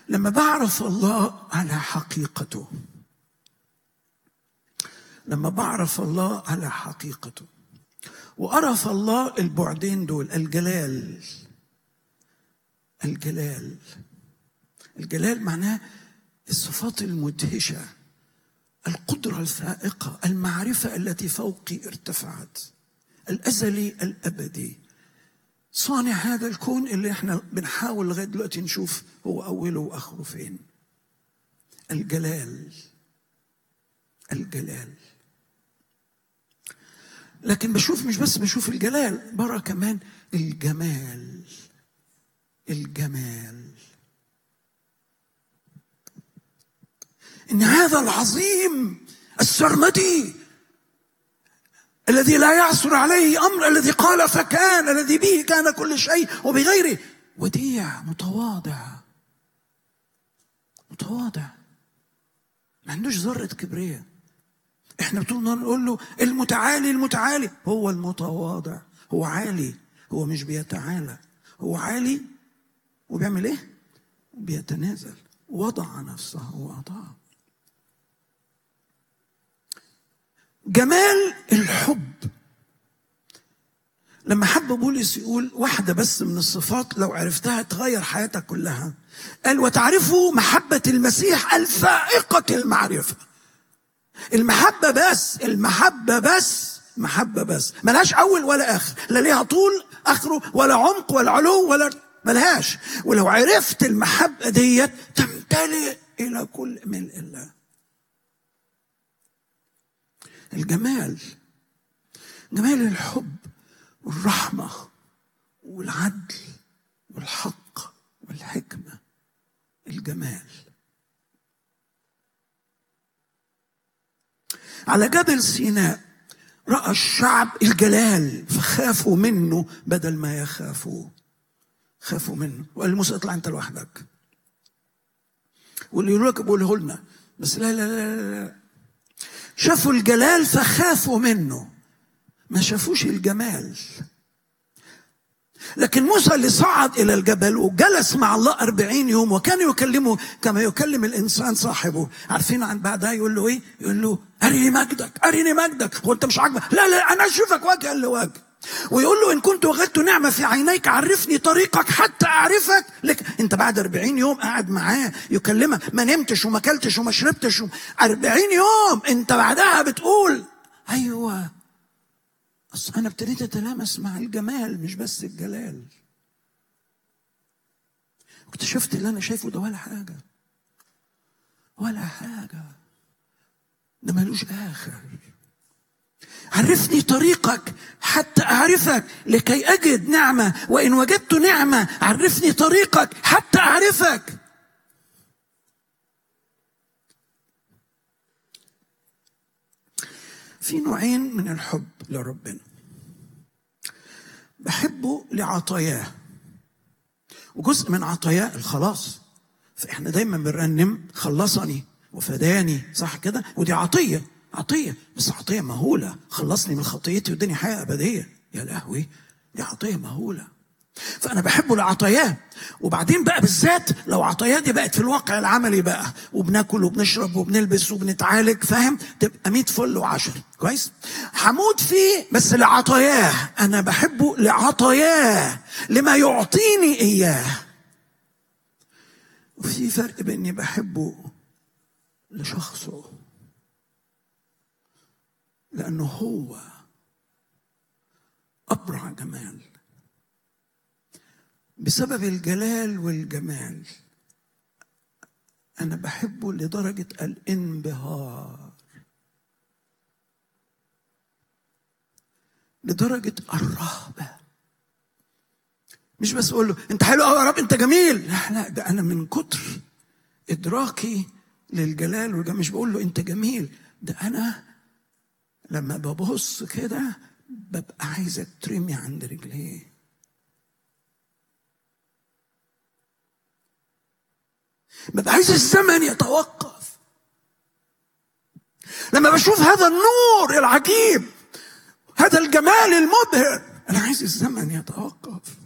لما بعرف الله على حقيقته لما بعرف الله على حقيقته وأرى في الله البعدين دول الجلال الجلال الجلال معناه الصفات المدهشة القدرة الفائقة المعرفة التي فوقي ارتفعت الأزلي الأبدي صانع هذا الكون اللي احنا بنحاول لغاية دلوقتي نشوف هو أوله وآخره فين الجلال الجلال لكن بشوف مش بس بشوف الجلال برا كمان الجمال الجمال ان هذا العظيم السرمدي الذي لا يعثر عليه امر الذي قال فكان الذي به كان كل شيء وبغيره وديع متواضع متواضع ما عندوش ذره كبرياء احنا طول النهار نقول له المتعالي المتعالي هو المتواضع هو عالي هو مش بيتعالى هو عالي وبيعمل ايه بيتنازل وضع نفسه وأضاع جمال الحب لما حب بولس يقول واحدة بس من الصفات لو عرفتها تغير حياتك كلها قال وتعرفوا محبة المسيح الفائقة المعرفة المحبة بس المحبة بس محبة بس ملهاش أول ولا آخر لا ليها طول آخره ولا عمق ولا علو ولا ملهاش ولو عرفت المحبة ديت تمتلئ إلى كل ملء الله الجمال جمال الحب والرحمة والعدل والحق والحكمة الجمال على جبل سيناء رأى الشعب الجلال فخافوا منه بدل ما يخافوا خافوا منه وقال موسى اطلع انت لوحدك واللي يقول لك بقوله لنا بس لا لا لا لا شافوا الجلال فخافوا منه ما شافوش الجمال لكن موسى اللي صعد إلى الجبل وجلس مع الله أربعين يوم وكان يكلمه كما يكلم الإنسان صاحبه عارفين عن بعدها يقول له إيه يقول له أرني مجدك أرني مجدك هو أنت مش عاجبك لا لا أنا أشوفك وجها لوجه ويقول له إن كنت وجدت نعمة في عينيك عرفني طريقك حتى أعرفك لك أنت بعد أربعين يوم قاعد معاه يكلمك ما نمتش وما أكلتش وما شربتش أربعين يوم أنت بعدها بتقول أيوه أصل أنا ابتديت أتلامس مع الجمال مش بس الجلال اكتشفت اللي أنا شايفه ده ولا حاجة ولا حاجة ده ملوش آخر عرفني طريقك حتى أعرفك لكي أجد نعمة وإن وجدت نعمة عرفني طريقك حتى أعرفك في نوعين من الحب لربنا بحبه لعطاياه وجزء من عطاياه الخلاص فاحنا دايما بنرنم خلصني وفداني صح كده ودي عطيه عطيه بس عطيه مهوله خلصني من خطيتي واداني حياه ابديه يا لهوي دي عطيه مهوله فانا بحبه لعطاياه وبعدين بقى بالذات لو عطاياه دي بقت في الواقع العملي بقى وبناكل وبنشرب وبنلبس وبنتعالج فاهم تبقى 100 فل وعشر كويس هموت فيه بس لعطاياه انا بحبه لعطاياه لما يعطيني اياه وفي فرق بيني بحبه لشخصه لانه هو ابرع جمال بسبب الجلال والجمال انا بحبه لدرجه الانبهار لدرجه الرهبه مش بس اقول له انت حلو قوي يا رب انت جميل لا لا ده انا من كتر ادراكي للجلال والجمال مش بقول له انت جميل ده انا لما ببص كده ببقى عايز اترمي عند رجليه ببقى عايز الزمن يتوقف لما بشوف هذا النور العجيب هذا الجمال المبهر انا عايز الزمن يتوقف